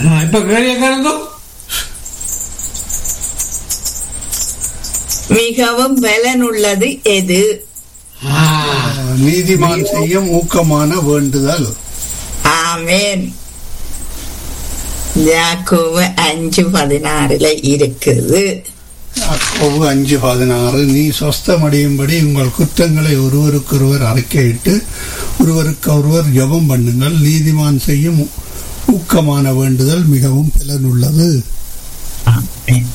ஆ, இப்ப கேள்வி கேளுங்க மிகவும் பலனுள்ளது எது ஆ, நீதிமான் செய்யும் ஊக்கமான வேண்டுதல் ஆமேன் யாக்கோவு அஞ்சு பதினாறுல இருக்குது யாக்கோபு அஞ்சு பதினாறு நீ சொஸ்தமடையும்படி உங்கள் குற்றங்களை ஒருவருக்கொருவர் அறிக்கையிட்டு ஒருவருக்கு ஒருவர் ஜெபம் பண்ணுங்கள் நீதிமான் செய்யும் ஊக்கமான வேண்டுதல் மிகவும் பலனுள்ளது ஆமென்.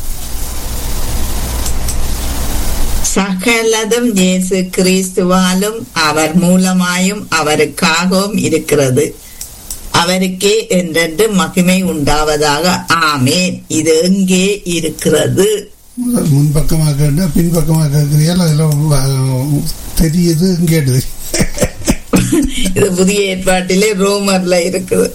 சகலதும் இயேசு கிறிஸ்துவாலும் அவர் மூலமாயும் அவருக்காகவும் இருக்கிறது அவருக்கே என்றென்று மகிமை உண்டாவதாக ஆமேன் இது எங்கே இருக்கிறது முதல் முன்பக்கமாக கேட்டா பின்பக்கமாக கேட்கிறீர்கள் அதில் அஹ், தெரியுது கேடுது இது புதிய ஏற்பாட்டிலே ரோமர்ல இருக்குது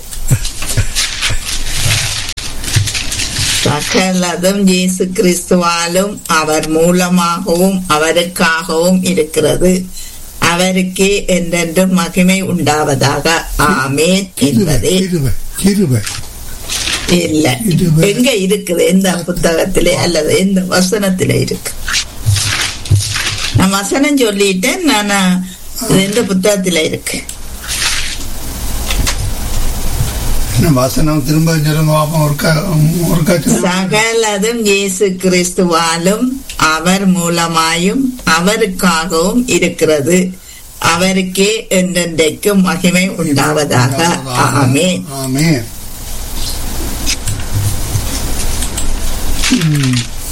சகலதும் இயேசு கிறிஸ்துவாலும் அவர் மூலமாகவும் அவருக்காகவும் இருக்கிறது அவருக்கே என்றென்றும் மகிமை உண்டாவதாக ஆமேன் என்பதே கிருபை கிருபை இல்ல இது வே- எங்க இருக்குது எந்த புத்தகத்திலே அல்லது எந்த வசனத்திலே இருக்கு நான் வசனம் சொல்லிட்டேன் நான் இது எந்த புத்தகத்தில இருக்கு என்ன வசனம் திரும்ப சொல்லுங்க பாப்போம் ஒருக்கா ஒருக்கா சொல்லுங்க. சகலதும் இயேசு கிறிஸ்துவாலும் அவர் மூலமாயும் அவருக்காகவும் இருக்கிறது அவருக்கே என்றென்றைக்கும் மகிமை உண்டாவதாக ஆமென் ஆமென் ம்.